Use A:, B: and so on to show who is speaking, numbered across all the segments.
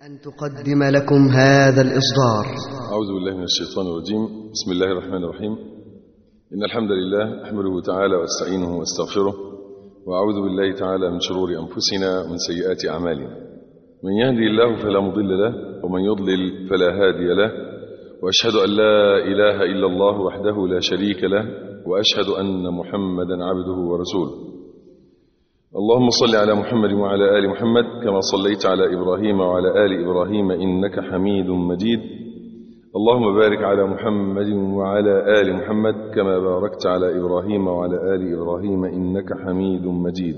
A: أن تقدم لكم هذا الإصدار
B: أعوذ بالله من الشيطان الرجيم بسم الله الرحمن الرحيم إن الحمد لله أحمده تعالى واستعينه واستغفره وأعوذ بالله تعالى من شرور أنفسنا ومن سيئات أعمالنا من يهدي الله فلا مضل له ومن يضلل فلا هادي له وأشهد أن لا إله إلا الله وحده لا شريك له وأشهد أن محمدا عبده ورسوله اللهم صل على محمد وعلى آل محمد كما صليت على إبراهيم وعلى آل إبراهيم إنك حميد مجيد اللهم بارك على محمد وعلى آل محمد كما باركت على إبراهيم وعلى آل إبراهيم إنك حميد مجيد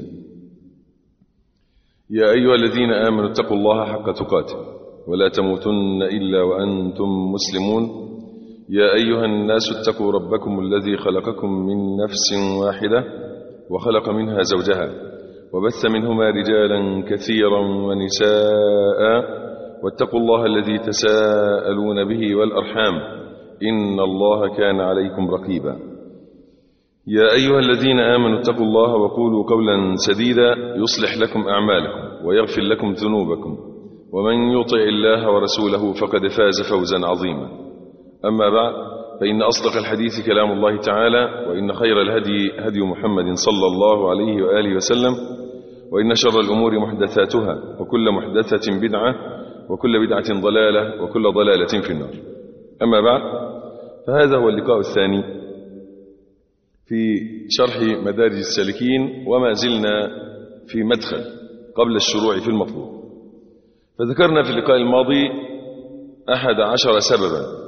B: يا أيها الذين آمنوا اتقوا الله حق تقاته ولا تموتن إلا وأنتم مسلمون يا أيها الناس اتقوا ربكم الذي خلقكم من نفس واحدة وخلق منها زوجها وبث منهما رجالا كثيرا ونساء واتقوا الله الذي تساءلون به والأرحام إن الله كان عليكم رقيبا يا أيها الذين آمنوا اتقوا الله وقولوا قولا سديدا يصلح لكم أعمالكم ويغفر لكم ذنوبكم ومن يطع الله ورسوله فقد فاز فوزا عظيما أما بعد فإن أصدق الحديث كلام الله تعالى وإن خير الهدي هدي محمد صلى الله عليه وآله وسلم وإن شر الأمور محدثاتها وكل محدثة بدعة وكل بدعة ضلالة وكل ضلالة في النار أما بعد فهذا هو اللقاء الثاني في شرح مدارج السالكين وما زلنا في مدخل قبل الشروع في المطلوب فذكرنا في اللقاء الماضي أحد عشر سببا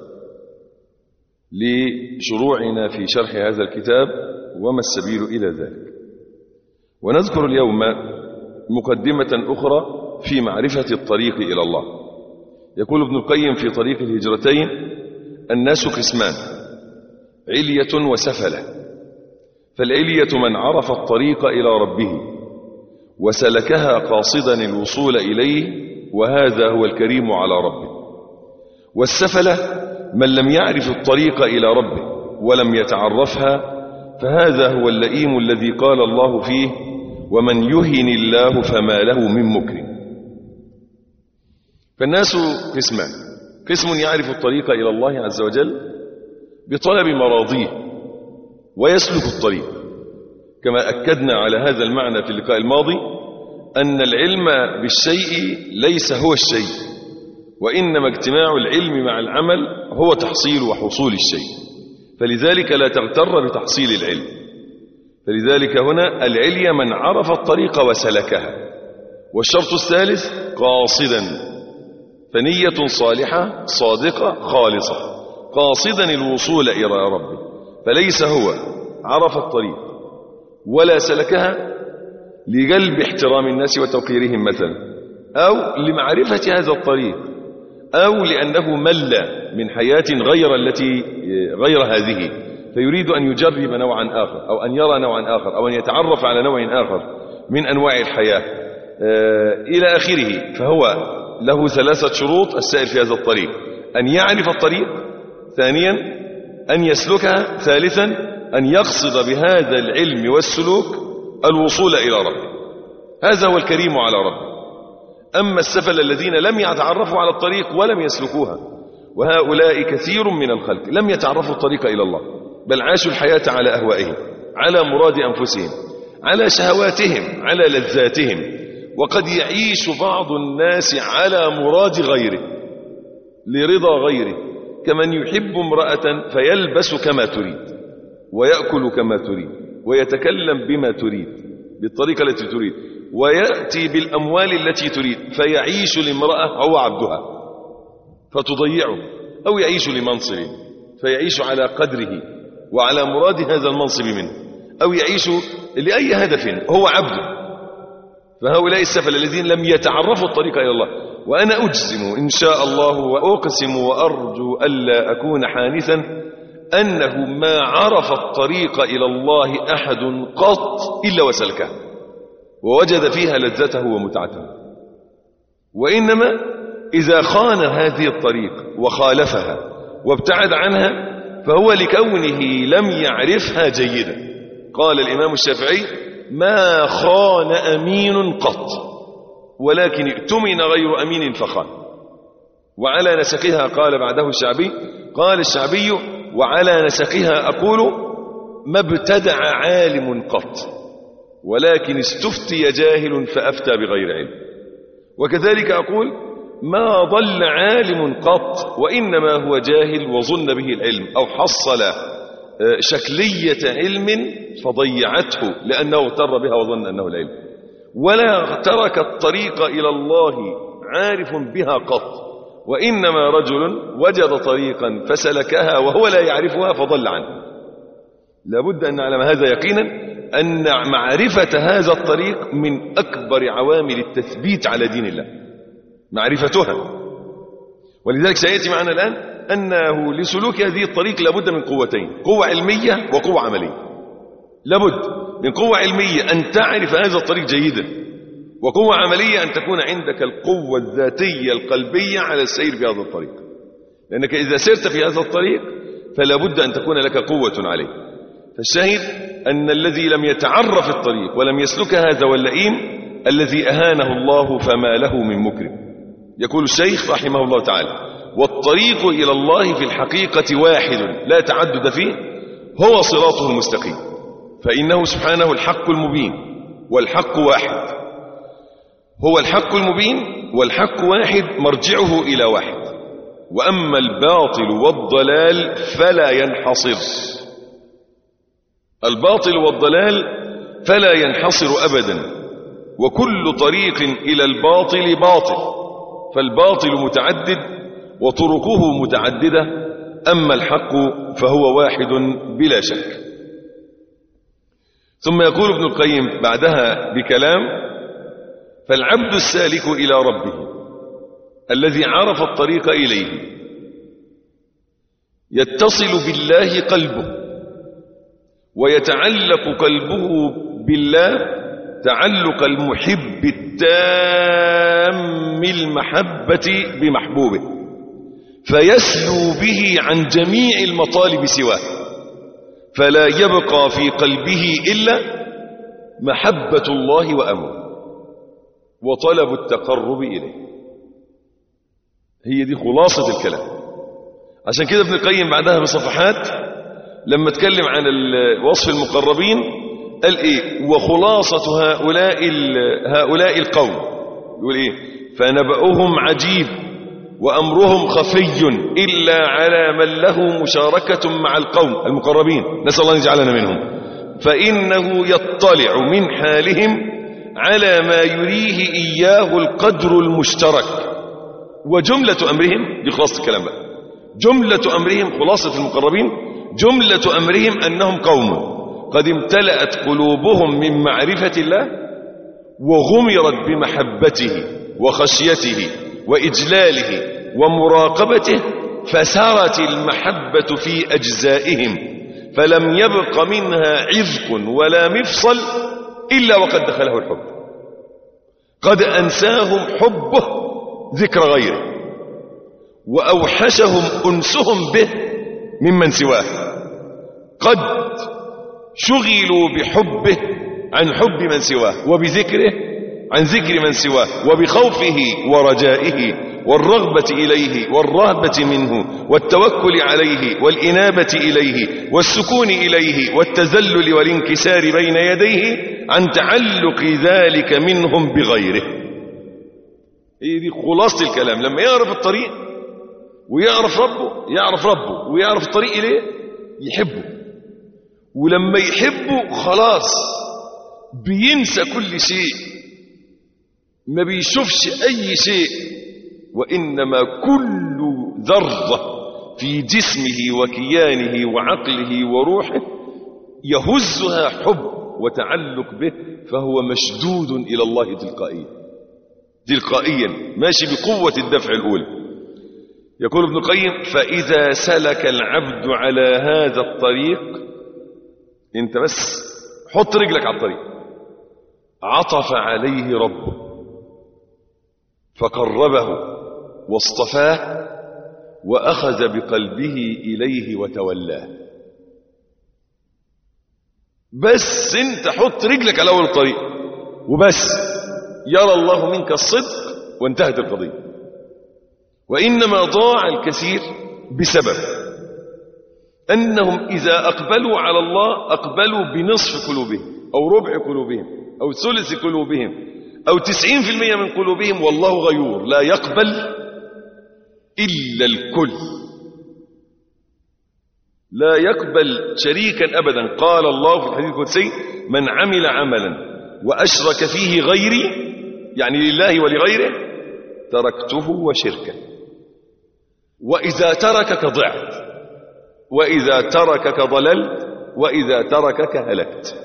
B: لشروعنا في شرح هذا الكتاب وما السبيل إلى ذلك ونذكر اليوم مقدمة أخرى في معرفة الطريق إلى الله يقول ابن القيم في طريق الهجرتين الناس قسمان علية وسفلة فالعلية من عرف الطريق إلى ربه وسلكها قاصدا الوصول إليه وهذا هو الكريم على ربه والسفلة من لم يعرف الطريق إلى ربه ولم يتعرفها فهذا هو اللئيم الذي قال الله فيه ومن يهن الله فما له من مكرم فالناس قسمان قسم يعرف الطريق إلى الله عز وجل بطلب مراضيه ويسلك الطريق كما أكدنا على هذا المعنى في اللقاء الماضي أن العلم بالشيء ليس هو الشيء وإنما اجتماع العلم مع العمل هو تحصيل وحصول الشيء فلذلك لا تغتر بتحصيل العلم فلذلك هنا العليا من عرف الطريق وسلكها والشرط الثالث قاصدا فنية صالحة صادقة خالصة قاصدا الوصول إلى ربه فليس هو عرف الطريق ولا سلكها لجلب احترام الناس وتوقيرهم مثلا أو لمعرفة هذا الطريق أو لأنه مل من حياة غير التي غير هذه فيريد أن يجرب نوعا آخر أو أن يرى نوعا آخر أو أن يتعرف على نوع آخر من أنواع الحياة إلى آخره فهو له ثلاثة شروط السائر في هذا الطريق أن يعرف الطريق ثانيا أن يسلكها ثالثا أن يقصد بهذا العلم والسلوك الوصول إلى ربه هذا هو الكريم على ربه أما السفل الذين لم يتعرفوا على الطريق ولم يسلكوها وهؤلاء كثير من الخلق لم يتعرفوا الطريق إلى الله بل عاشوا الحياة على أهوائهم على مراد أنفسهم على شهواتهم على لذاتهم وقد يعيش بعض الناس على مراد غيره لرضا غيره كمن يحب امرأة فيلبس كما تريد ويأكل كما تريد ويتكلم بما تريد بالطريقة التي تريد ويأتي بالأموال التي تريد فيعيش لامرأة هو عبدها فتضيعه أو يعيش لمنصب فيعيش على قدره وعلى مراد هذا المنصب منه أو يعيش لأي هدف هو عبده فهؤلاء السفل الذين لم يتعرفوا الطريق إلى الله وأنا أجزم إن شاء الله وأقسم وأرجو ألا أكون حانثا أنه ما عرف الطريق إلى الله أحد قط إلا وسلكه ووجد فيها لذته ومتعته وإنما إذا خان هذه الطريق وخالفها وابتعد عنها فهو لكونه لم يعرفها جيدا قال الإمام الشافعي ما خان أمين قط ولكن ائتمن غير أمين فخان وعلى نسقها قال بعده الشعبي قال الشعبي وعلى نسقها أقول ما ابتدع عالم قط ولكن استفتي جاهل فأفتى بغير علم وكذلك أقول ما ضل عالم قط وإنما هو جاهل وظن به العلم أو حصل شكلية علم فضيعته لأنه اغتر بها وظن أنه العلم ولا ترك الطريق إلى الله عارف بها قط وإنما رجل وجد طريقا فسلكها وهو لا يعرفها فضل عنه لابد أن نعلم هذا يقينا أن معرفة هذا الطريق من أكبر عوامل التثبيت على دين الله معرفتها ولذلك سيأتي معنا الآن أنه لسلوك هذه الطريق لابد من قوتين قوة علمية وقوة عملية لابد من قوة علمية أن تعرف هذا الطريق جيدا وقوة عملية أن تكون عندك القوة الذاتية القلبية على السير في هذا الطريق لأنك إذا سرت في هذا الطريق فلا بد أن تكون لك قوة عليه فالشاهد أن الذي لم يتعرف الطريق ولم يسلك هذا واللئيم الذي أهانه الله فما له من مكرم يقول الشيخ رحمه الله تعالى والطريق إلى الله في الحقيقة واحد لا تعدد فيه هو صراطه المستقيم فإنه سبحانه الحق المبين والحق واحد هو الحق المبين والحق واحد مرجعه إلى واحد وأما الباطل والضلال فلا ينحصر الباطل والضلال فلا ينحصر أبدا وكل طريق إلى الباطل باطل فالباطل متعدد وطرقه متعددة أما الحق فهو واحد بلا شك ثم يقول ابن القيم بعدها بكلام فالعبد السالك إلى ربه الذي عرف الطريق إليه يتصل بالله قلبه ويتعلق قلبه بالله تعلق المحب التام المحبة بمحبوبه فيسلو به عن جميع المطالب سواه فلا يبقى في قلبه إلا محبة الله وأمره وطلب التقرب إليه هي دي خلاصة الكلام عشان كده ابن القيم بعدها بصفحات لما اتكلم عن وصف المقربين قال ايه وخلاصة هؤلاء هؤلاء القوم يقول ايه فنبأهم عجيب وأمرهم خفي إلا على من له مشاركة مع القوم المقربين نسأل الله أن يجعلنا منهم فإنه يطلع من حالهم على ما يريه إياه القدر المشترك وجملة أمرهم دي خلاصة الكلام بقى جملة أمرهم خلاصة المقربين جملة أمرهم أنهم قوم قد امتلأت قلوبهم من معرفة الله وغمرت بمحبته وخشيته وإجلاله ومراقبته فسرت المحبة في أجزائهم فلم يبق منها عذق ولا مفصل إلا وقد دخله الحب قد أنساهم حبه ذكر غيره وأوحشهم أنسهم به ممن سواه قد شغلوا بحبه عن حب من سواه وبذكره عن ذكر من سواه وبخوفه ورجائه والرغبة إليه والرهبة منه والتوكل عليه والإنابة إليه والسكون إليه والتذلل والانكسار بين يديه عن تعلق ذلك منهم بغيره هي دي خلاصة الكلام لما يعرف الطريق ويعرف ربه يعرف ربه ويعرف الطريق إليه يحبه ولما يحبه خلاص بينسى كل شيء ما بيشوفش أي شيء وإنما كل ذرة في جسمه وكيانه وعقله وروحه يهزها حب وتعلق به فهو مشدود إلى الله تلقائيا تلقائيا ماشي بقوة الدفع الأولى يقول ابن القيم فإذا سلك العبد على هذا الطريق انت بس حط رجلك على الطريق عطف عليه ربه فقربه واصطفاه وأخذ بقلبه إليه وتولاه بس انت حط رجلك على أول الطريق وبس يرى الله منك الصدق وانتهت القضية وإنما ضاع الكثير بسبب أنهم إذا أقبلوا على الله أقبلوا بنصف قلوبهم أو ربع قلوبهم أو ثلث قلوبهم أو تسعين في المية من قلوبهم والله غيور لا يقبل إلا الكل لا يقبل شريكا أبدا قال الله في الحديث القدسي من عمل عملا وأشرك فيه غيري يعني لله ولغيره تركته وشركه وإذا تركك ضعت وإذا تركك ضللت وإذا تركك هلكت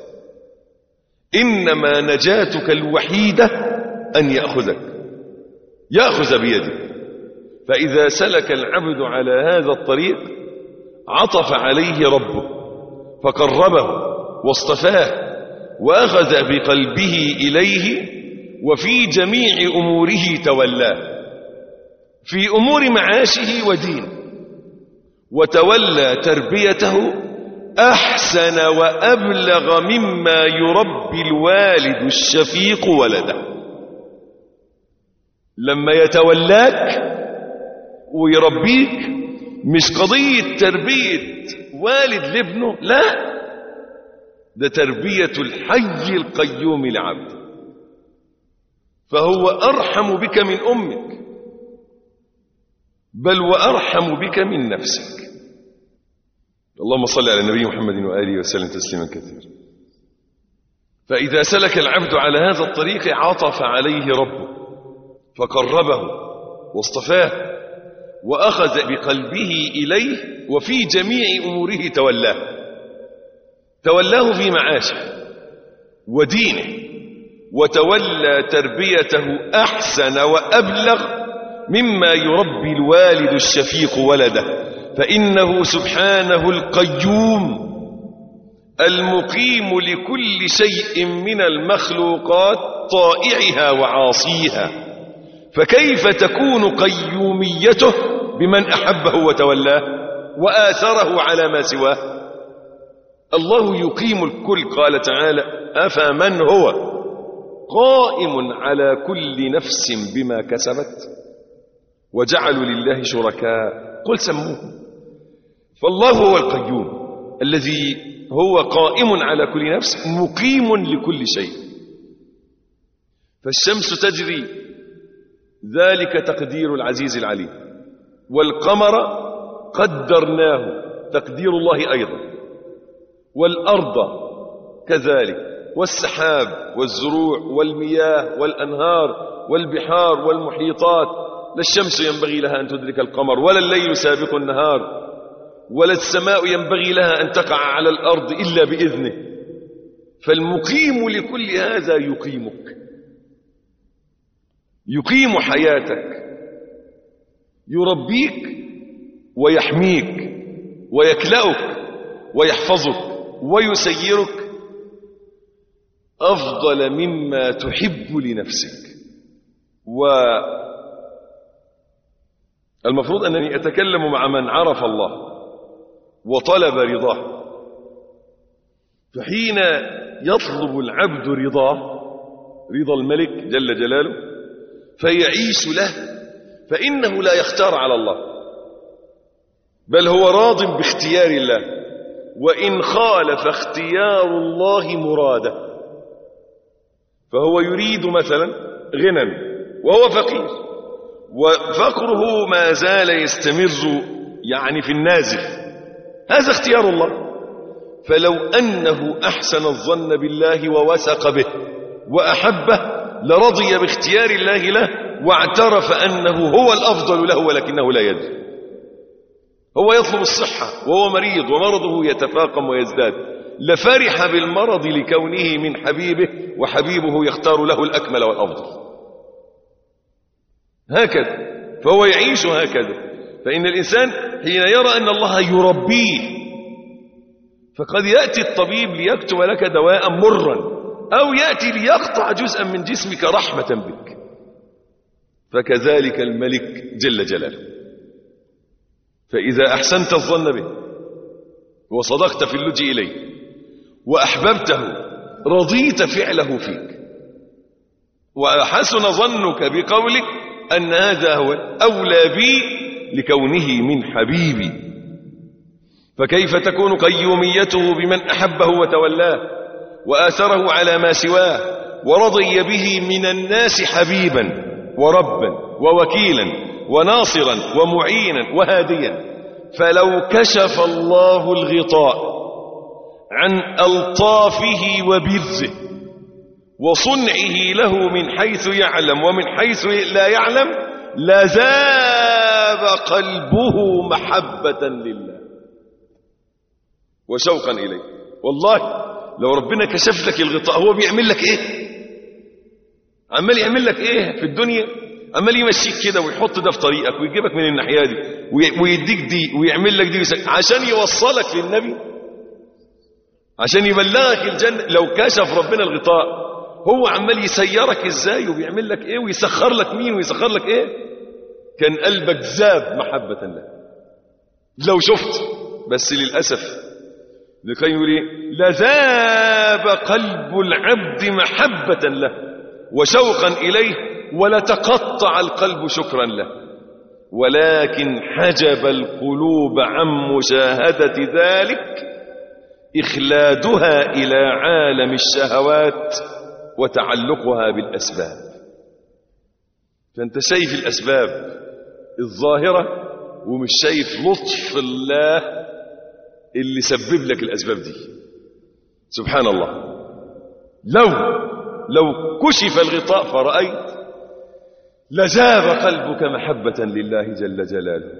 B: إنما نجاتك الوحيدة أن يأخذك يأخذ بيدك فإذا سلك العبد على هذا الطريق عطف عليه ربه فقربه واصطفاه وأخذ بقلبه إليه وفي جميع أموره تولاه في أمور معاشه ودينه وتولى تربيته أحسن وأبلغ مما يربي الوالد الشفيق ولده لما يتولاك ويربيك مش قضية تربية والد لابنه لا ده تربية الحي القيوم لعبده فهو أرحم بك من أمك بل وأرحم بك من نفسك اللهم صل على النبي محمد وآله وسلم تسليما كثيرا فإذا سلك العبد على هذا الطريق عطف عليه ربه فقربه واصطفاه وأخذ بقلبه إليه وفي جميع أموره تولاه تولاه في معاشه ودينه وتولى تربيته أحسن وأبلغ مما يربي الوالد الشفيق ولده فإنه سبحانه القيوم المقيم لكل شيء من المخلوقات طائعها وعاصيها فكيف تكون قيوميته بمن أحبه وتولاه وآثره على ما سواه الله يقيم الكل قال تعالى أفمن هو قائم على كل نفس بما كسبت وجعلوا لله شركاء قل سموه فالله هو القيوم الذي هو قائم على كل نفس مقيم لكل شيء فالشمس تجري ذلك تقدير العزيز العليم والقمر قدرناه تقدير الله أيضا والأرض كذلك والسحاب والزروع والمياه والأنهار والبحار والمحيطات لا الشمس ينبغي لها أن تدرك القمر ولا الليل سابق النهار ولا السماء ينبغي لها أن تقع على الأرض إلا بإذنه فالمقيم لكل هذا يقيمك يقيم حياتك يربيك ويحميك ويكلأك ويحفظك ويسيرك أفضل مما تحب لنفسك والمفروض أنني أتكلم مع من عرف الله وطلب رضاه فحين يطلب العبد رضاه رضا الملك جل جلاله فيعيش له فإنه لا يختار على الله بل هو راض باختيار الله وإن خالف اختيار الله مراده فهو يريد مثلا غنى وهو فقير وفقره ما زال يستمر يعني في النازل هذا اختيار الله فلو أنه أحسن الظن بالله ووثق به وأحبه لرضي باختيار الله له واعترف أنه هو الأفضل له ولكنه لا يدري هو يطلب الصحة وهو مريض ومرضه يتفاقم ويزداد لفرح بالمرض لكونه من حبيبه وحبيبه يختار له الأكمل والأفضل هكذا فهو يعيش هكذا فإن الإنسان حين يرى أن الله يربيه فقد يأتي الطبيب ليكتب لك دواء مرا أو يأتي ليقطع جزءا من جسمك رحمة بك فكذلك الملك جل جلاله فإذا أحسنت الظن به وصدقت في اللجئ إليه وأحببته رضيت فعله فيك وحسن ظنك بقولك أن هذا هو أولى بي لكونه من حبيبي فكيف تكون قيوميته بمن أحبه وتولاه وآثره على ما سواه ورضي به من الناس حبيبا وربا ووكيلا وناصرا ومعينا وهاديا فلو كشف الله الغطاء عن ألطافه وبره وصنعه له من حيث يعلم ومن حيث لا يعلم لذاب قلبه محبة لله وشوقا إليه والله لو ربنا كشف لك الغطاء هو بيعمل لك ايه عمال يعمل لك ايه في الدنيا عمال يمشيك كده ويحط ده في طريقك ويجيبك من الناحيه دي ويديك دي ويعمل لك دي عشان يوصلك للنبي عشان يبلغك الجنه لو كشف ربنا الغطاء هو عمال يسيرك ازاي وبيعمل لك ايه ويسخر لك مين ويسخر لك ايه كان قلبك زاب محبه له لو شفت بس للاسف لكي يقول ايه لذاب قلب العبد محبه له وشوقا إليه ولتقطع القلب شكرا له ولكن حجب القلوب عن مشاهدة ذلك إخلادها إلى عالم الشهوات وتعلقها بالأسباب فأنت شايف الأسباب الظاهرة ومش شايف لطف الله اللي سبب لك الأسباب دي سبحان الله لو لو كشف الغطاء فرأيت لذاب قلبك محبة لله جل جلاله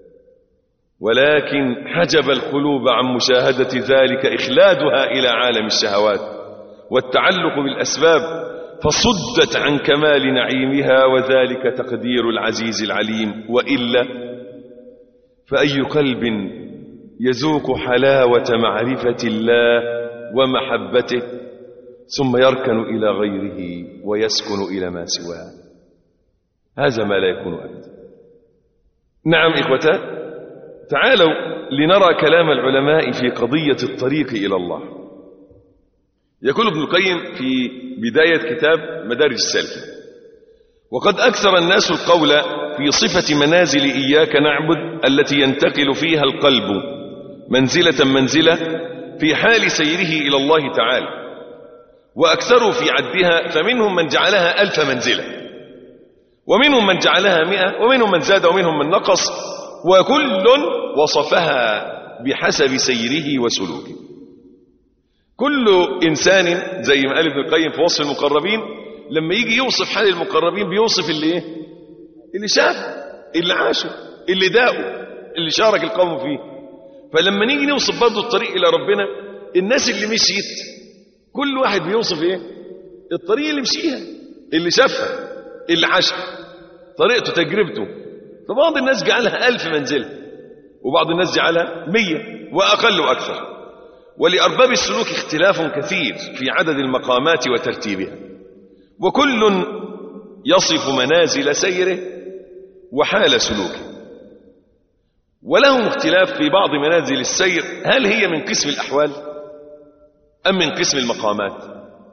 B: ولكن حجب القلوب عن مشاهدة ذلك إخلادها إلى عالم الشهوات والتعلق بالأسباب فصدت عن كمال نعيمها وذلك تقدير العزيز العليم وإلا فأي قلب يذوق حلاوة معرفة الله ومحبته ثم يركن إلى غيره ويسكن إلى ما سواه هذا ما لا يكون أبدا نعم إخوتا تعالوا لنرى كلام العلماء في قضية الطريق إلى الله يقول ابن القيم في بداية كتاب مدارج السالكين وقد أكثر الناس القول في صفة منازل إياك نعبد التي ينتقل فيها القلب منزلة منزلة في حال سيره إلى الله تعالى وأكثروا في عدها فمنهم من جعلها ألف منزلة ومنهم من جعلها مئة ومنهم من زاد ومنهم من نقص وكل وصفها بحسب سيره وسلوكه كل إنسان زي ما قال ابن القيم في وصف المقربين لما يجي يوصف حال المقربين بيوصف اللي ايه اللي شاف اللي عاشه اللي داقه اللي شارك القوم فيه فلما نيجي نوصف برضه الطريق إلى ربنا الناس اللي مشيت كل واحد بيوصف ايه الطريق اللي مشيها اللي شافها اللي عاشها طريقته تجربته فبعض الناس جعلها ألف منزلة وبعض الناس جعلها مية وأقل وأكثر ولأرباب السلوك اختلاف كثير في عدد المقامات وترتيبها وكل يصف منازل سيره وحال سلوكه ولهم اختلاف في بعض منازل السير هل هي من قسم الأحوال أم من قسم المقامات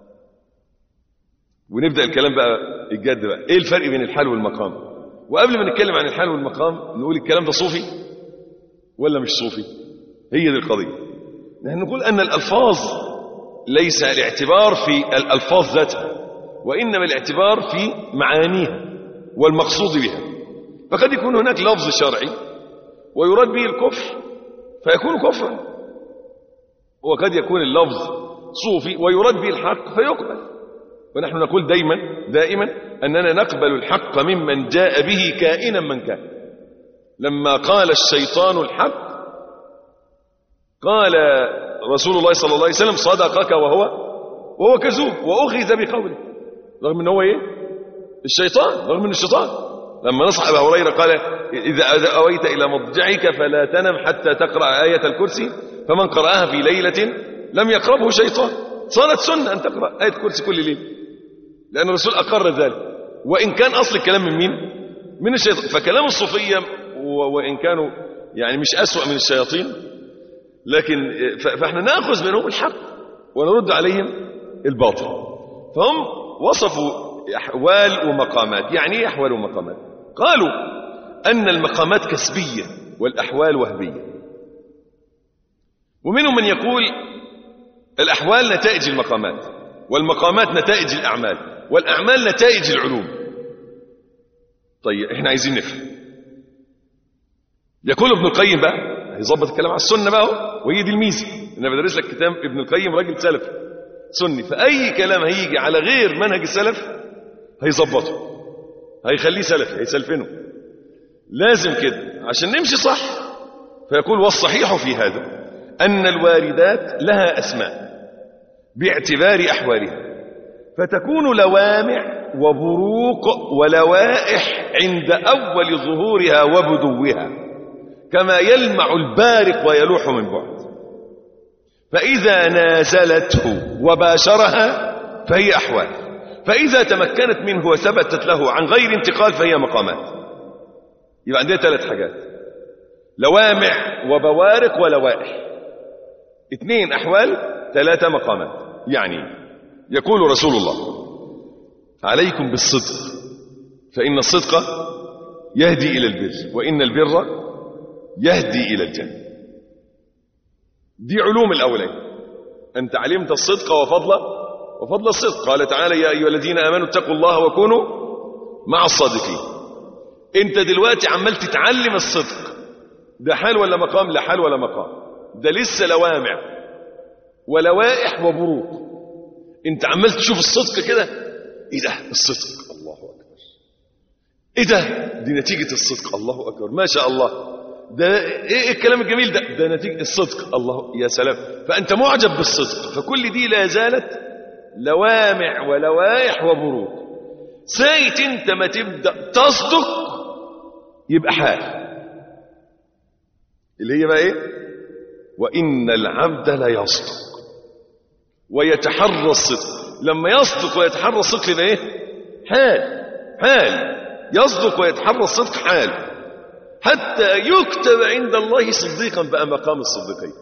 B: ونبدأ الكلام بقى الجد بقى ايه الفرق بين الحال والمقام وقبل ما نتكلم عن الحال والمقام نقول الكلام ده صوفي ولا مش صوفي هي دي القضية نحن نقول أن الألفاظ ليس الاعتبار في الألفاظ ذاتها وإنما الاعتبار في معانيها والمقصود بها فقد يكون هناك لفظ شرعي ويراد به الكفر فيكون كفرا وقد يكون اللفظ صوفي ويراد به الحق فيقبل ونحن نقول دايما دائما أننا نقبل الحق ممن جاء به كائنا من كان لما قال الشيطان الحق قال رسول الله صلى الله عليه وسلم صدقك وهو وهو كذوب وأخذ بقوله رغم ان هو ايه الشيطان رغم ان الشيطان لما نصح ابا هريره قال اذا اويت الى مضجعك فلا تنم حتى تقرا ايه الكرسي فمن قراها في ليله لم يقربه شيطان صارت سنه ان تقرا ايه الكرسي كل ليله لان الرسول اقر ذلك وان كان اصل الكلام من مين من الشيطان فكلام الصوفيه وان كانوا يعني مش اسوا من الشياطين لكن فاحنا ناخذ منهم الحق ونرد عليهم الباطل فهم وصفوا احوال ومقامات يعني ايه احوال ومقامات قالوا أن المقامات كسبية والأحوال وهبية ومنهم من يقول الأحوال نتائج المقامات والمقامات نتائج الأعمال والأعمال نتائج العلوم طيب احنا عايزين نفهم يقول ابن القيم بقى هيظبط الكلام على السنة بقى اهو وهي دي الميزة انا بدرس لك كتاب ابن القيم راجل سلف سني فأي كلام هيجي على غير منهج السلف هيظبطه هيخليه سلفي هيسلفنه لازم كده عشان نمشي صح فيقول والصحيح في هذا أن الواردات لها أسماء باعتبار أحوالها فتكون لوامع وبروق ولوائح عند أول ظهورها وبدوها كما يلمع البارق ويلوح من بعد فإذا نازلته وباشرها فهي أحوال فإذا تمكنت منه وثبتت له عن غير انتقال فهي مقامات يبقى عندنا ثلاث حاجات لوامع وبوارق ولوائح اثنين أحوال ثلاثة مقامات يعني يقول رسول الله عليكم بالصدق فإن الصدق يهدي إلى البر وإن البر يهدي إلى الجنة دي علوم الأولين أنت علمت الصدق وفضل وفضل الصدق قال تعالى يا أيها الذين آمنوا اتقوا الله وكونوا مع الصادقين أنت دلوقتي عمال تتعلم الصدق ده حال ولا مقام لا حال ولا مقام ده لسه لوامع ولوائح وبروق انت عمال تشوف الصدق كده ايه ده الصدق الله اكبر ايه ده دي نتيجة الصدق الله اكبر ما شاء الله ده ايه الكلام الجميل ده ده نتيجة الصدق الله يا سلام فانت معجب بالصدق فكل دي لا زالت لوامع ولوائح وبروق سايت انت ما تبدأ تصدق يبقى حال اللي هي بقى ايه وإن العبد لا يصدق ويتحرى الصدق لما يصدق ويتحرى الصدق يبقى ايه حال حال يصدق ويتحرى الصدق حال حتى يكتب عند الله صديقا بقى مقام الصديقين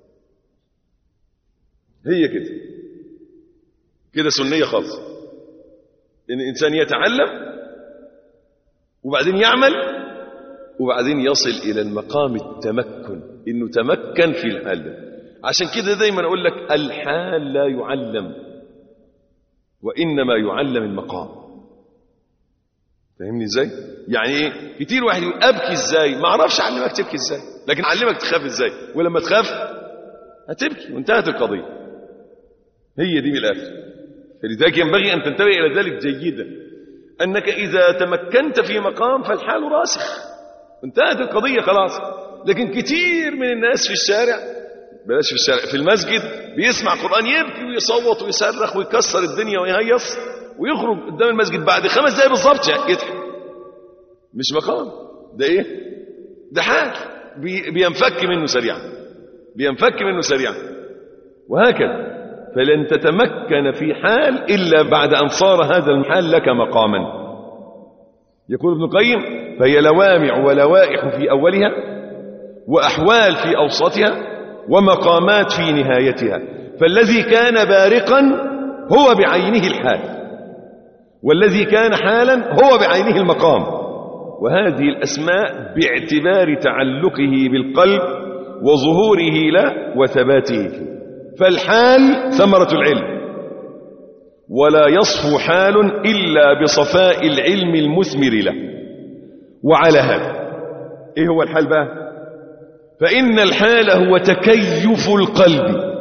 B: هي كده كده سنية خالص ان الانسان يتعلم وبعدين يعمل وبعدين يصل الى المقام التمكن انه تمكن في الحال ده عشان كده دايما اقول لك الحال لا يعلم وانما يعلم المقام فاهمني ازاي يعني ايه كتير واحد يقول ابكي ازاي ما اعرفش اعلمك تبكي ازاي لكن اعلمك تخاف ازاي ولما تخاف هتبكي وانتهت القضيه هي دي بالاخر فلذلك ينبغي ان تنتبه الى ذلك جيدا انك اذا تمكنت في مقام فالحال راسخ انتهت القضيه خلاص لكن كتير من الناس في الشارع بلاش في الشارع في المسجد بيسمع قرآن يبكي ويصوت ويصرخ ويكسر الدنيا ويهيص ويخرج قدام المسجد بعد خمس دقايق بالظبط يضحك مش مقام ده ايه ده حال بي بينفك منه سريعا بينفك منه سريعا وهكذا فلن تتمكن في حال إلا بعد أن صار هذا الحال لك مقاما يقول ابن القيم فهي لوامع ولوائح في أولها وأحوال في أوسطها ومقامات في نهايتها فالذي كان بارقا هو بعينه الحال والذي كان حالا هو بعينه المقام وهذه الأسماء باعتبار تعلقه بالقلب وظهوره له وثباته فيه فالحال ثمرة العلم ولا يصفو حال إلا بصفاء العلم المثمر له وعلى هذا إيه هو الحال بقى فإن الحال هو تكيف القلب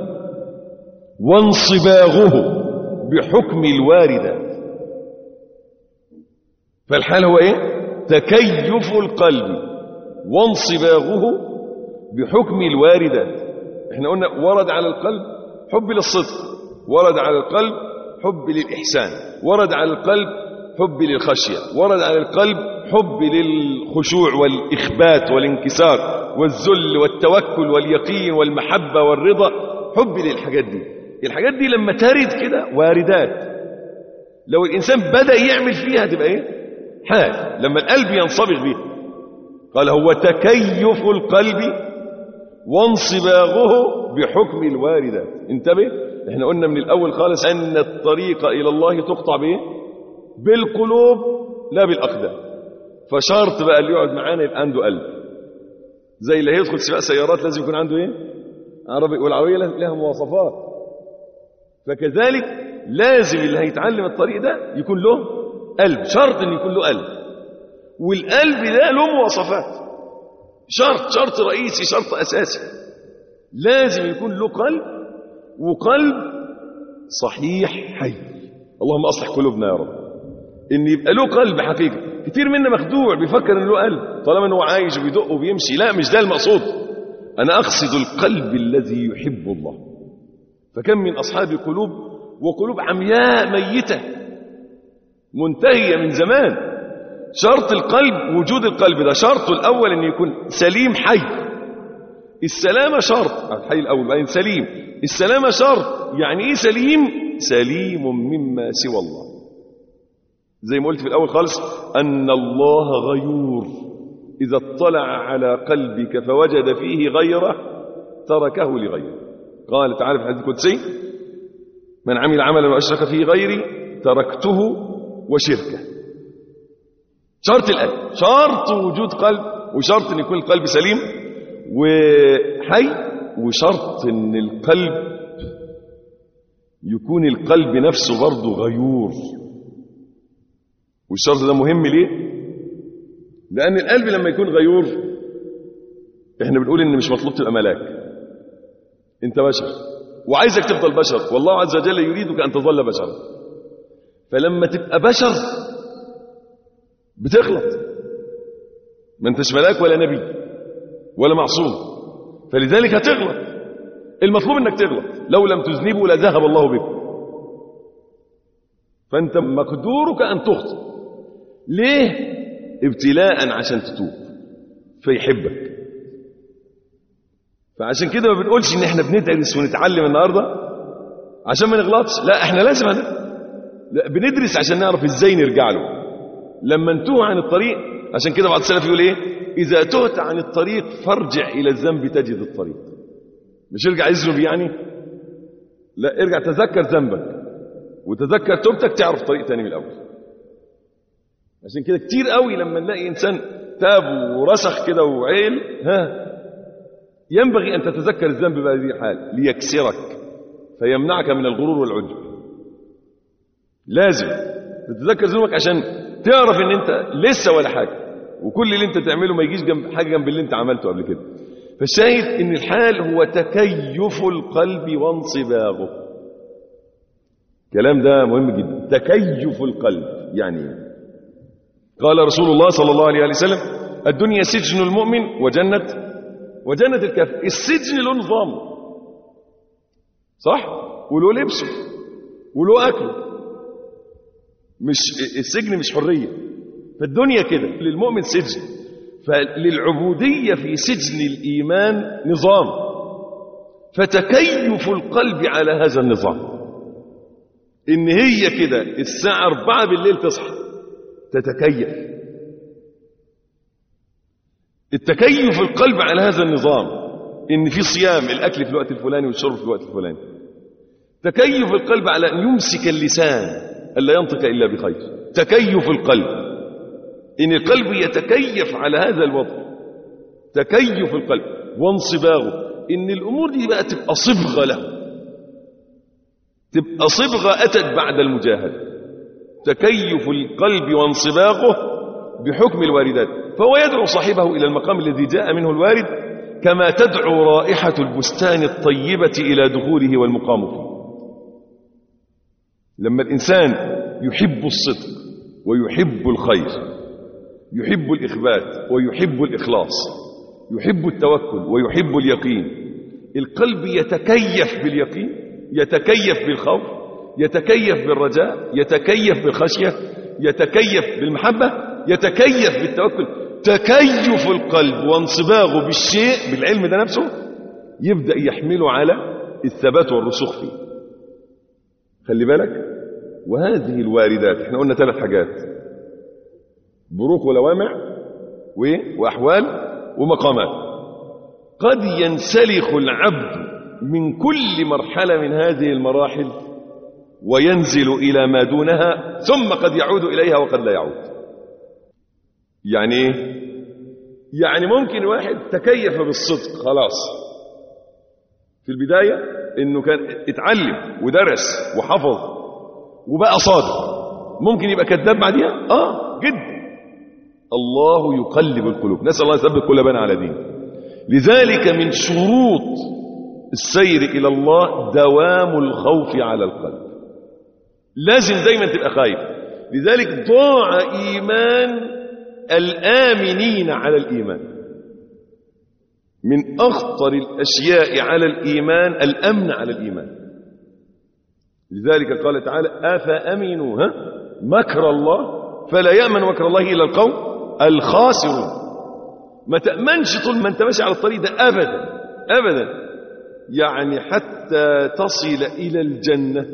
B: وانصباغه بحكم الواردات فالحال هو ايه تكيف القلب وانصباغه بحكم الواردات احنا قلنا ورد على القلب حب للصدق ورد على القلب حب للإحسان ورد على القلب حب للخشية ورد على القلب حب للخشوع والإخبات والانكسار والذل والتوكل واليقين والمحبة والرضا حب للحاجات دي الحاجات دي لما ترد كده واردات لو الإنسان بدأ يعمل فيها تبقى إيه حال لما القلب ينصبغ بيها قال هو تكيف القلب وانصباغه بحكم الواردات انتبه احنا قلنا من الأول خالص أن الطريق إلى الله تقطع بإيه بالقلوب لا بالأقدام فشرط بقى اللي يقعد معانا يبقى عنده قلب زي اللي هيدخل سباق سيارات لازم يكون عنده ايه عربي والعربيه لها مواصفات فكذلك لازم اللي هيتعلم الطريق ده يكون له قلب شرط ان يكون له قلب والقلب ده له مواصفات شرط شرط رئيسي شرط اساسي لازم يكون له قلب وقلب صحيح حي اللهم اصلح قلوبنا يا رب ان يبقى له قلب حقيقي كتير منا مخدوع بيفكر ان له قلب طالما انه عايش وبيدق وبيمشي لا مش ده المقصود انا اقصد القلب الذي يحب الله فكم من اصحاب قلوب وقلوب عمياء ميته منتهيه من زمان شرط القلب وجود القلب ده شرطه الاول ان يكون سليم حي السلامه شرط الحي الاول بعدين سليم السلامه شرط يعني ايه سليم سليم مما سوى الله زي ما قلت في الأول خالص أن الله غيور إذا اطلع على قلبك فوجد فيه غيره تركه لغيره قال تعالى في الحديث القدسي من عمل عملا وأشرك فيه غيري تركته وشركه شرط القلب شرط وجود قلب وشرط أن يكون القلب سليم وحي وشرط أن القلب يكون القلب نفسه برضه غيور والشرط ده مهم ليه لان القلب لما يكون غيور احنا بنقول ان مش مطلوب تبقى ملاك انت بشر وعايزك تفضل بشر والله عز وجل يريدك ان تظل بشرا فلما تبقى بشر بتغلط ما انتش ملاك ولا نبي ولا معصوم فلذلك هتغلط المطلوب انك تغلط لو لم تذنبوا لذهب الله بكم فانت مقدورك ان تخطئ ليه ابتلاء عشان تتوب فيحبك فعشان كده ما بنقولش ان احنا بندرس ونتعلم النهارده عشان ما نغلطش لا احنا لازم هن... لا بندرس عشان نعرف ازاي نرجع له لما انتهوا عن الطريق عشان كده بعض السلف يقول ايه اذا تهت عن الطريق فارجع الى الذنب تجد الطريق مش ارجع يذنب يعني لا ارجع تذكر ذنبك وتذكر توبتك تعرف طريق تاني من الاول عشان كده كتير قوي لما نلاقي انسان تاب ورسخ كده وعيل ها ينبغي ان تتذكر الذنب بهذه الحال ليكسرك فيمنعك من الغرور والعجب لازم تتذكر ذنوبك عشان تعرف ان انت لسه ولا حاجه وكل اللي انت تعمله ما يجيش جنب حاجه جنب اللي انت عملته قبل كده فالشاهد ان الحال هو تكيف القلب وانصباغه الكلام ده مهم جدا تكيف القلب يعني قال رسول الله صلى الله عليه وسلم الدنيا سجن المؤمن وجنة وجنة الكافر السجن له نظام صح وله لبسه وله أكله مش السجن مش حرية فالدنيا كده للمؤمن سجن فللعبودية في سجن الإيمان نظام فتكيف القلب على هذا النظام إن هي كده الساعة أربعة بالليل تصحى تتكيف التكيف القلب على هذا النظام ان في صيام الاكل في الوقت الفلاني والشرب في الوقت الفلاني تكيف القلب على ان يمسك اللسان الا ينطق الا بخير تكيف القلب ان القلب يتكيف على هذا الوضع تكيف القلب وانصباغه ان الامور دي بقى تبقى صبغه له تبقى صبغه اتت بعد المجاهده تكيف القلب وانصباغه بحكم الواردات فهو يدعو صاحبه إلى المقام الذي جاء منه الوارد كما تدعو رائحة البستان الطيبة إلى دخوله والمقام فيه لما الإنسان يحب الصدق ويحب الخير يحب الإخبات ويحب الإخلاص يحب التوكل ويحب اليقين القلب يتكيف باليقين يتكيف بالخوف يتكيف بالرجاء يتكيف بالخشية يتكيف بالمحبة يتكيف بالتوكل تكيف القلب وانصباغه بالشيء بالعلم ده نفسه يبدأ يحمله على الثبات والرسوخ فيه خلي بالك وهذه الواردات احنا قلنا ثلاث حاجات بروق ولوامع وأحوال ومقامات قد ينسلخ العبد من كل مرحلة من هذه المراحل وينزل إلى ما دونها ثم قد يعود إليها وقد لا يعود يعني ايه يعني ممكن واحد تكيف بالصدق خلاص في البداية انه كان اتعلم ودرس وحفظ وبقى صادق ممكن يبقى كذاب بعديها اه جدا الله يقلب القلوب نسأل الله يثبت قلوبنا على دينه لذلك من شروط السير إلى الله دوام الخوف على القلب لازم دايما تبقى خايف لذلك ضاع إيمان الآمنين على الإيمان من أخطر الأشياء على الإيمان الأمن على الإيمان لذلك قال تعالى أفأمنوا ها مكر الله فلا يأمن مكر الله إلا القوم الخاسرون ما تأمنش طول ما انت ماشي على الطريق ده أبدا أبدا يعني حتى تصل إلى الجنة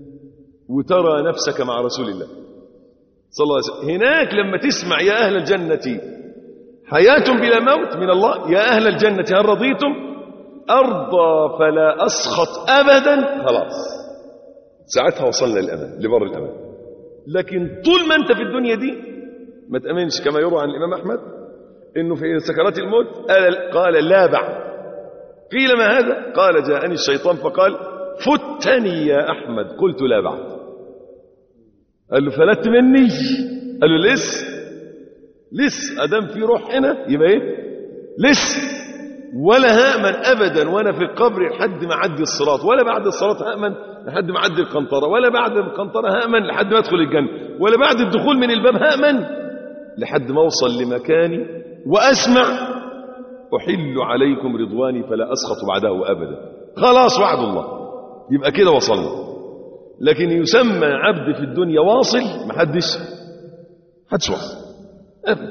B: وترى نفسك مع رسول الله صلى الله عليه وسلم هناك لما تسمع يا أهل الجنة حياة بلا موت من الله يا أهل الجنة هل رضيتم أرضى فلا أسخط أبدا خلاص ساعتها وصلنا للأمان لبر الأمان لكن طول ما أنت في الدنيا دي ما تأمنش كما يروى عن الإمام أحمد إنه في سكرات الموت قال, قال لا بعد قيل ما هذا قال جاءني الشيطان فقال فتني يا أحمد قلت لا بعد قال له فلت مني قال له لسه لسه أدام في روح هنا يبقى إيه لسه ولا هأمن أبدا وأنا في القبر لحد ما أعدي الصراط ولا بعد الصراط هأمن لحد ما أعدي القنطرة ولا بعد القنطرة هأمن لحد ما أدخل الجنة ولا بعد الدخول من الباب هأمن لحد ما أوصل لمكاني وأسمع أحل عليكم رضواني فلا أسخط بعده أبدا خلاص وعد الله يبقى كده وصلنا لكن يسمى عبد في الدنيا واصل محدش حدش واصل أبدا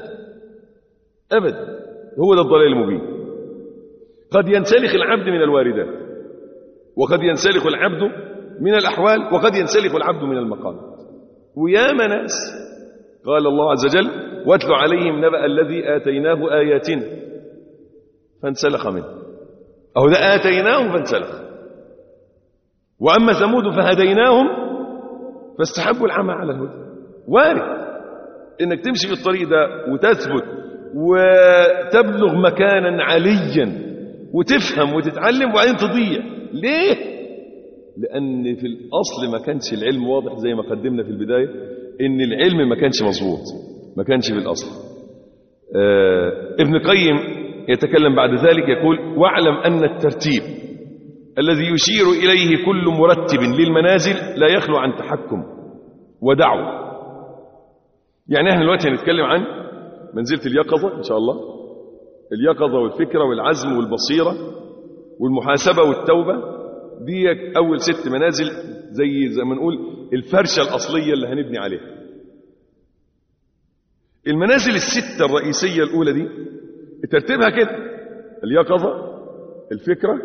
B: أبدا هو ده الضلال المبين قد ينسلخ العبد من الواردات وقد ينسلخ العبد من الأحوال وقد ينسلخ العبد من المقامات ويا ناس قال الله عز وجل واتل عليهم نبأ الذي آتيناه آياتنا فانسلخ منه أو ده آتيناه فانسلخ وأما ثمود فهديناهم فاستحبوا العمى على الهدى وارد انك تمشي في الطريق ده وتثبت وتبلغ مكانا عليا وتفهم وتتعلم وبعدين تضيع ليه لان في الاصل ما كانش العلم واضح زي ما قدمنا في البدايه ان العلم ما كانش مظبوط ما كانش في الاصل آه ابن القيم يتكلم بعد ذلك يقول واعلم ان الترتيب الذي يشير اليه كل مرتب للمنازل لا يخلو عن تحكم ودعوه يعني احنا دلوقتي هنتكلم عن منزله اليقظه ان شاء الله اليقظه والفكره والعزم والبصيره والمحاسبه والتوبه دي اول ست منازل زي زي ما نقول الفرشه الاصليه اللي هنبني عليها المنازل السته الرئيسيه الاولى دي ترتيبها كده اليقظه الفكره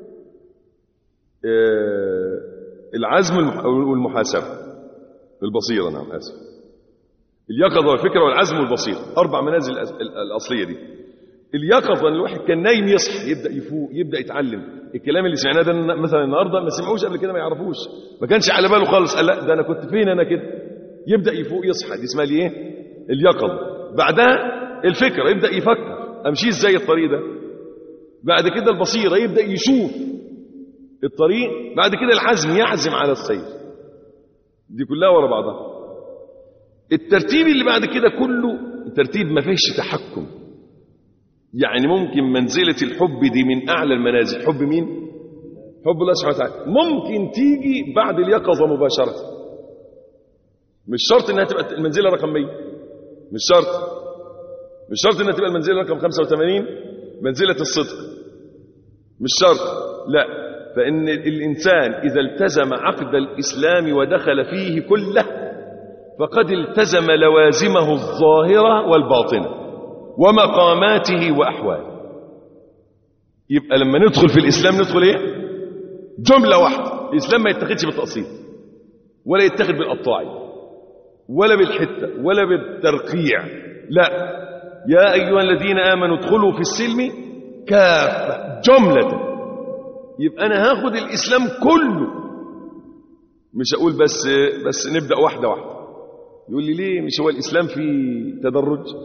B: آه، العزم والمح- والمحاسبه البصيره نعم اسف اليقظه والفكره والعزم والبصيره اربع منازل الأس- ال- الاصليه دي اليقظه ان الواحد كان نايم يصحى يبدا يفوق يبدا يتعلم الكلام اللي سمعناه ده مثلا النهارده ما سمعوش قبل كده ما يعرفوش ما كانش على باله خالص قال لا ده انا كنت فين انا كده يبدا يفوق يصحى دي اسمها ايه اليقظه بعدها الفكره يبدا يفكر امشي ازاي الطريق ده بعد كده البصيره يبدا يشوف الطريق بعد كده العزم يعزم على السير دي كلها ورا بعضها الترتيب اللي بعد كده كله ترتيب ما فيش تحكم يعني ممكن منزلة الحب دي من أعلى المنازل حب مين؟ حب الله سبحانه وتعالى ممكن تيجي بعد اليقظة مباشرة مش شرط انها تبقى المنزلة رقم 100 مش شرط مش شرط انها تبقى المنزلة رقم 85 منزلة الصدق مش شرط لا فإن الإنسان إذا التزم عقد الإسلام ودخل فيه كله فقد التزم لوازمه الظاهرة والباطنة ومقاماته وأحواله يبقى لما ندخل في الإسلام ندخل إيه جملة واحدة الإسلام ما يتخذش بالتقسيط ولا يتخذ بالقطاعي ولا بالحتة ولا بالترقيع لا يا أيها الذين آمنوا ادخلوا في السلم كافة جملة يبقى أنا هاخد الإسلام كله مش أقول بس بس نبدأ واحدة واحدة يقول لي ليه مش هو الإسلام فيه تدرج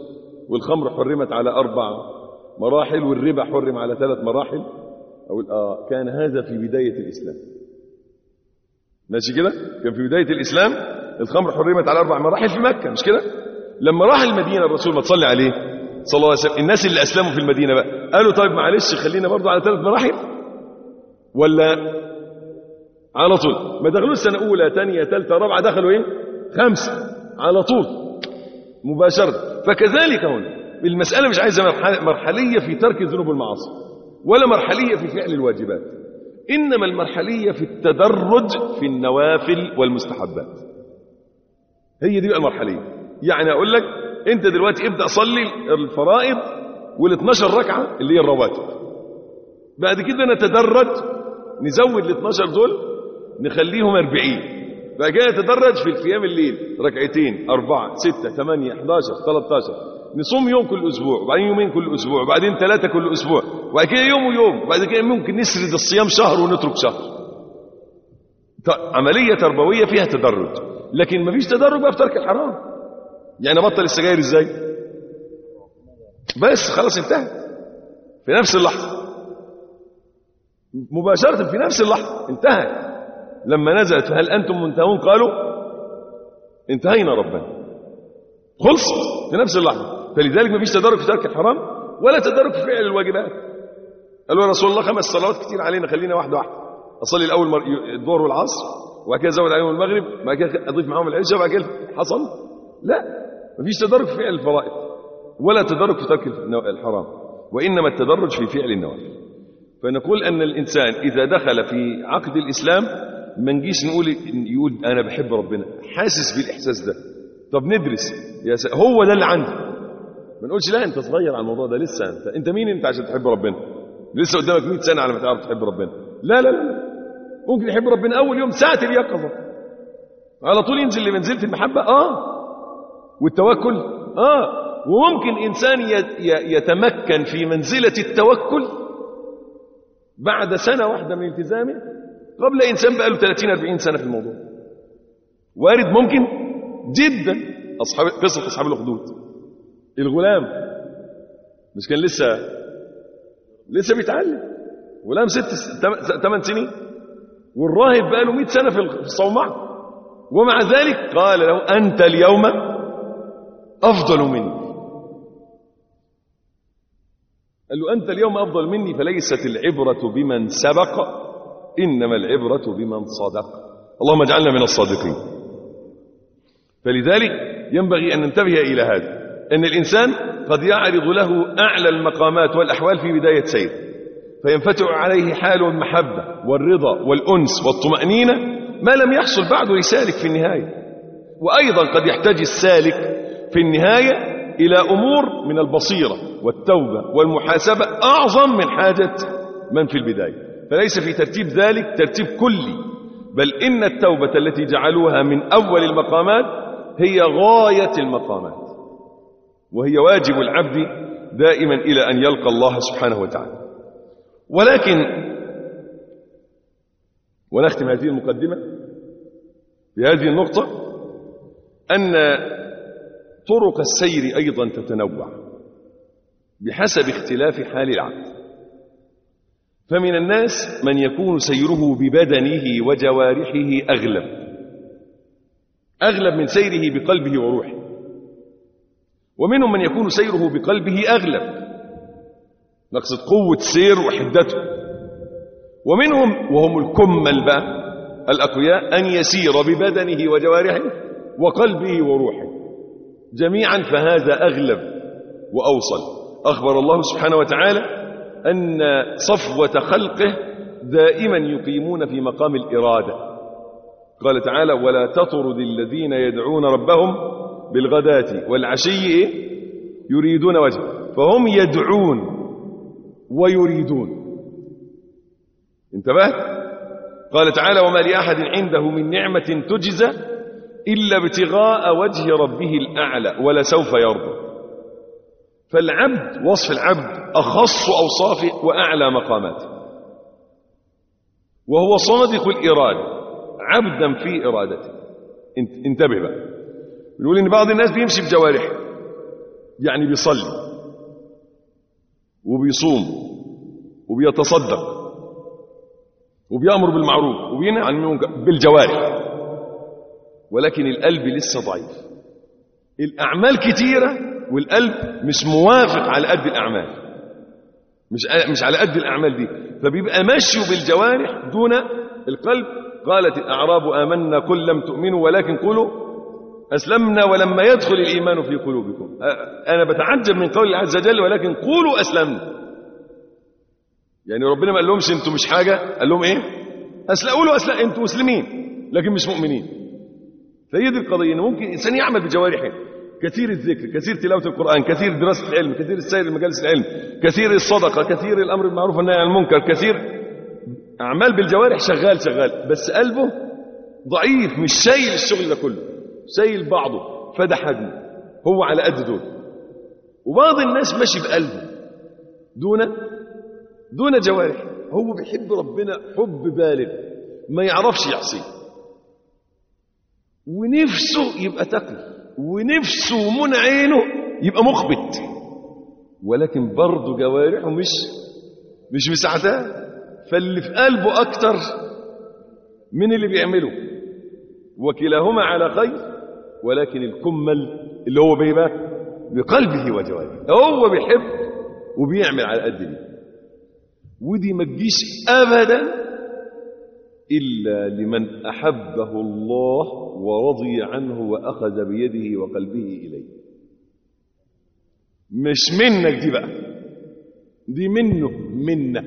B: والخمر حرمت على أربع مراحل والربا حرم على ثلاث مراحل أو آه كان هذا في بداية الإسلام ماشي كده كان في بداية الإسلام الخمر حرمت على أربع مراحل في مكة مش كده لما راح المدينة الرسول ما تصلي عليه صلى الله عليه وسلم الناس اللي أسلموا في المدينة بقى قالوا طيب معلش خلينا برضو على ثلاث مراحل ولا على طول ما دخلوش سنة أولى ثانية ثالثة رابعة دخلوا إيه خمسة على طول مباشرة فكذلك هنا المسألة مش عايزة مرحلية في ترك الذنوب والمعاصي ولا مرحلية في فعل الواجبات إنما المرحلية في التدرج في النوافل والمستحبات هي دي بقى المرحلية يعني أقول لك أنت دلوقتي ابدأ صلي الفرائض وال 12 ركعة اللي هي الرواتب بعد كده نتدرج نزود ال 12 دول نخليهم 40 بعد كده نتدرج في القيام الليل ركعتين أربعة ستة ثمانية 11 13 نصوم يوم كل أسبوع وبعدين يومين كل أسبوع وبعدين ثلاثة كل أسبوع وبعد كده يوم ويوم وبعد كده ممكن نسرد الصيام شهر ونترك شهر عملية تربوية فيها تدرج لكن ما فيش تدرج بقى في ترك الحرام يعني بطل السجاير ازاي بس خلاص انتهى في نفس اللحظة مباشرة في نفس اللحظة انتهى لما نزلت فهل أنتم منتهون قالوا انتهينا ربنا خلصت في نفس اللحظة فلذلك ما فيش تدرج في ترك الحرام ولا تدرج في فعل الواجبات قالوا يا رسول الله خمس صلوات كتير علينا خلينا واحدة واحدة أصلي الأول مر... الظهر والعصر وبعد كده أزود عليهم المغرب وبعد كده أضيف معاهم العشاء وبعد كده حصل لا ما فيش تدرج في فعل الفرائض ولا تدرج في ترك الحرام وإنما التدرج في فعل النوافل فنقول أن الإنسان إذا دخل في عقد الإسلام ما نجيش نقول يقول أنا بحب ربنا حاسس بالإحساس ده طب ندرس يا س... هو ده اللي عندي ما نقولش لا أنت صغير على الموضوع ده لسه أنت أنت مين أنت عشان تحب ربنا لسه قدامك 100 سنة على ما تعرف تحب ربنا لا لا لا ممكن يحب ربنا أول يوم ساعة اليقظة على طول ينزل لمنزلة المحبة آه والتوكل آه وممكن إنسان يتمكن في منزلة التوكل بعد سنة واحدة من التزامه قبل إنسان بقى له 30 40 سنة في الموضوع وارد ممكن جدا أصحاب قصة أصحاب الأخدود الغلام مش كان لسه لسه بيتعلم غلام ست ثمان سنين والراهب بقى له 100 سنة في الصومعة ومع ذلك قال له أنت اليوم أفضل مني قال له أنت اليوم أفضل مني فليست العبرة بمن سبق إنما العبرة بمن صدق اللهم اجعلنا من الصادقين فلذلك ينبغي أن ننتبه إلى هذا أن الإنسان قد يعرض له أعلى المقامات والأحوال في بداية سير فينفتح عليه حال المحبة والرضا والأنس والطمأنينة ما لم يحصل بعده لسالك في النهاية وأيضا قد يحتاج السالك في النهاية إلى أمور من البصيرة والتوبة والمحاسبة أعظم من حاجة من في البداية فليس في ترتيب ذلك ترتيب كلي بل إن التوبة التي جعلوها من أول المقامات هي غاية المقامات وهي واجب العبد دائما إلى أن يلقى الله سبحانه وتعالى ولكن ونختم هذه المقدمة بهذه النقطة أن طرق السير أيضا تتنوع بحسب اختلاف حال العبد فمن الناس من يكون سيره ببدنه وجوارحه أغلب أغلب من سيره بقلبه وروحه ومنهم من يكون سيره بقلبه أغلب نقصد قوة سير وحدته ومنهم وهم الكمل بقى الأقوياء أن يسير ببدنه وجوارحه وقلبه وروحه جميعا فهذا أغلب وأوصل أخبر الله سبحانه وتعالى أن صفوة خلقه دائما يقيمون في مقام الإرادة قال تعالى ولا تطرد الذين يدعون ربهم بالغداة والعشي يريدون وجهه فهم يدعون ويريدون انتبهت قال تعالى وما لأحد عنده من نعمة تجزى إلا ابتغاء وجه ربه الأعلى ولسوف يرضى فالعبد وصف العبد أخص أوصافه وأعلى مقاماته وهو صادق الإرادة عبدا في إرادته انتبه بقى بنقول إن بعض الناس بيمشي بجوارحه يعني بيصلي وبيصوم وبيتصدق وبيأمر بالمعروف وبينهى عن المنكر بالجوارح ولكن القلب لسه ضعيف الأعمال كتيرة والقلب مش موافق على قد الأعمال مش مش على قد الأعمال دي فبيبقى ماشي بالجوارح دون القلب قالت الأعراب آمنا قل لم تؤمنوا ولكن قولوا أسلمنا ولما يدخل الإيمان في قلوبكم أنا بتعجب من قول الله عز وجل ولكن قولوا أسلمنا يعني ربنا ما قال لهمش انتوا مش حاجة قال لهم ايه أسلا قولوا أسلا انتوا مسلمين لكن مش مؤمنين فهي دي القضية إن ممكن إنسان يعمل بجوارحه كثير الذكر كثير تلاوة القرآن كثير دراسة العلم كثير السير لمجالس العلم كثير الصدقة كثير الأمر بالمعروف والنهي عن المنكر كثير أعمال بالجوارح شغال شغال بس قلبه ضعيف مش شايل الشغل ده كله شايل بعضه فده حجم هو على قد دول وبعض الناس ماشي بقلبه دون دون جوارح هو بيحب ربنا حب بالغ ما يعرفش يعصيه ونفسه يبقى تقي ونفسه من عينه يبقى مخبت ولكن برضه جوارحه مش مش مساعداه فاللي في قلبه اكتر من اللي بيعمله وكلاهما على خير ولكن الكمل اللي هو بيبقى بقلبه وجوارحه هو بيحب وبيعمل على قد دي ودي ما تجيش ابدا الا لمن احبه الله ورضي عنه واخذ بيده وقلبه اليه مش منك دي بقى دي منه منا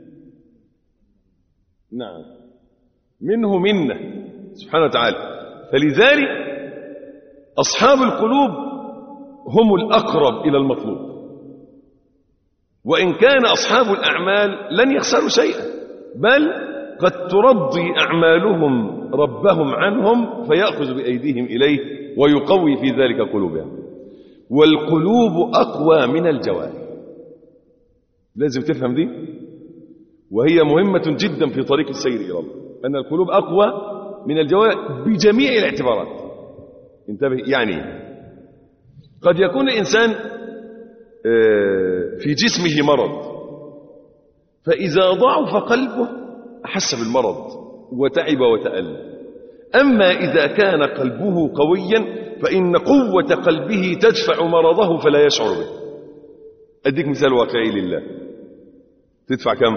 B: نعم منه منا سبحانه وتعالى فلذلك اصحاب القلوب هم الاقرب الى المطلوب وإن كان أصحاب الأعمال لن يخسروا شيئا بل قد ترضي أعمالهم ربهم عنهم فيأخذ بأيديهم إليه ويقوي في ذلك قلوبهم والقلوب أقوى من الجوارح لازم تفهم دي وهي مهمة جدا في طريق السير إلى الله أن القلوب أقوى من الجوارح بجميع الاعتبارات انتبه يعني قد يكون الإنسان في جسمه مرض فإذا ضعف قلبه أحس بالمرض وتعب وتأل أما إذا كان قلبه قويا فإن قوة قلبه تدفع مرضه فلا يشعر به أديك مثال واقعي لله تدفع كم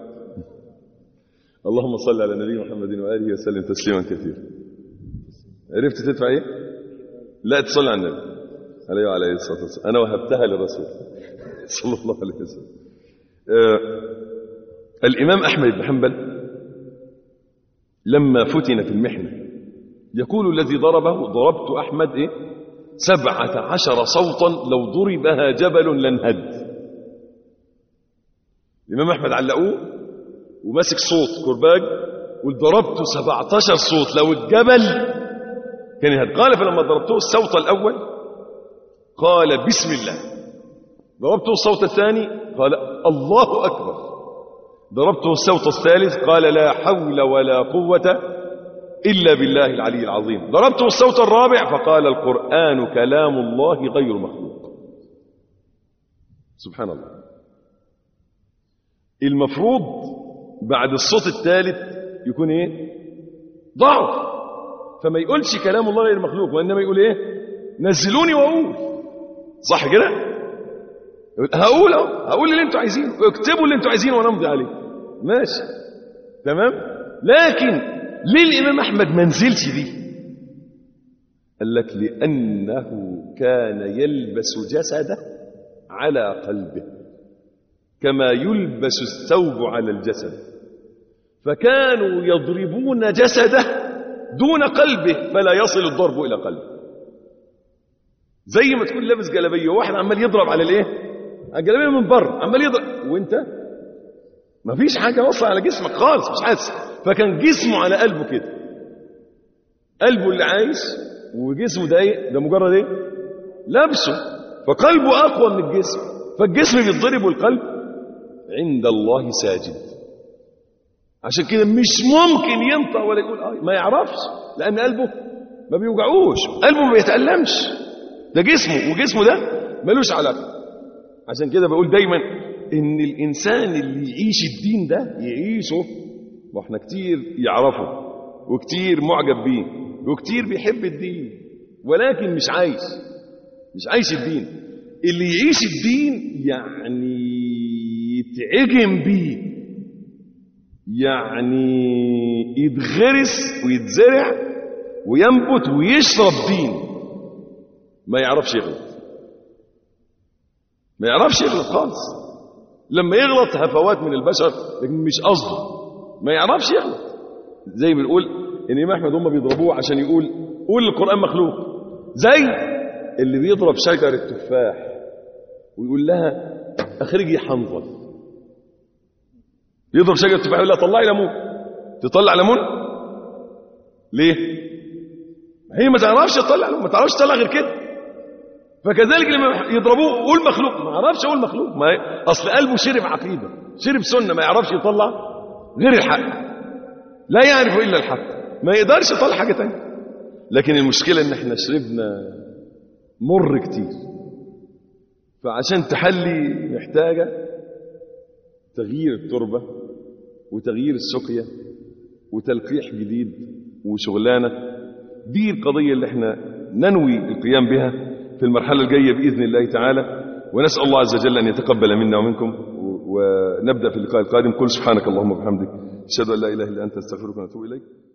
B: اللهم صل على نبينا محمد وآله وسلم تسليما كثيرا عرفت تدفع ايه لا تصلي على النبي عليه وعلى الصلاة والسلام أنا وهبتها للرسول صلى الله عليه وسلم آه الإمام أحمد بن حنبل لما فتن في المحنة يقول الذي ضربه ضربت أحمد إيه؟ سبعة عشر صوتا لو ضربها جبل لانهد الإمام أحمد علقوه وماسك صوت كرباج وضربته سبعة عشر صوت لو الجبل كان يهد قال فلما ضربته الصوت الأول قال بسم الله ضربته الصوت الثاني قال الله أكبر ضربته الصوت الثالث قال لا حول ولا قوة إلا بالله العلي العظيم ضربته الصوت الرابع فقال القرآن كلام الله غير مخلوق سبحان الله المفروض بعد الصوت الثالث يكون ايه ضعف فما يقولش كلام الله غير مخلوق وإنما يقول ايه نزلوني وأقول صح كده هقول اهو هقول اللي انتوا عايزينه اكتبوا اللي انتوا عايزينه وانا امضي عليه ماشي تمام لكن ليه الامام احمد ما نزلش دي قال لك لانه كان يلبس جسده على قلبه كما يلبس الثوب على الجسد فكانوا يضربون جسده دون قلبه فلا يصل الضرب الى قلبه زي ما تكون لابس جلابيه وواحد عمال يضرب على الايه على الجلابيه من بره عمال يضرب وانت ما فيش حاجه واصله على جسمك خالص مش حاسس فكان جسمه على قلبه كده قلبه اللي عايش وجسمه ده ايه ده مجرد ايه لابسه فقلبه اقوى من الجسم فالجسم بيتضرب والقلب عند الله ساجد عشان كده مش ممكن ينطق ولا يقول آه ما يعرفش لان قلبه ما بيوجعوش قلبه ما بيتألمش ده جسمه وجسمه ده ملوش علاقة عشان كده بقول دايما ان الانسان اللي يعيش الدين ده يعيشه واحنا كتير يعرفه وكتير معجب بيه وكتير بيحب الدين ولكن مش عايش مش عايش الدين اللي يعيش الدين يعني يتعجم بيه يعني يتغرس ويتزرع وينبت ويشرب دين ما يعرفش يغلط ما يعرفش يغلط خالص لما يغلط هفوات من البشر لكن مش قصده ما يعرفش يغلط زي ما بنقول ان الامام احمد هم بيضربوه عشان يقول قول القران مخلوق زي اللي بيضرب شجره تفاح ويقول لها اخرجي حنظل يضرب شجره تفاح يقول لها طلعي ليمون تطلع ليمون ليه هي ما تعرفش تطلع ليمون ما تعرفش تطلع غير كده فكذلك لما يضربوه قول مخلوق ما يعرفش يقول مخلوق ما ي- اصل قلبه شرب عقيده شرب سنه ما يعرفش يطلع غير الحق لا يعرف الا الحق ما يقدرش يطلع حاجه تانية لكن المشكله ان احنا شربنا مر كتير فعشان تحلي محتاجه تغيير التربه وتغيير السقيه وتلقيح جديد وشغلانه دي القضيه اللي احنا ننوي القيام بها في المرحله الجايه باذن الله تعالى ونسال الله عز وجل ان يتقبل منا ومنكم و- ونبدا في اللقاء القادم قل سبحانك اللهم وبحمدك اشهد ان لا اله الا انت استغفرك واتوب اليك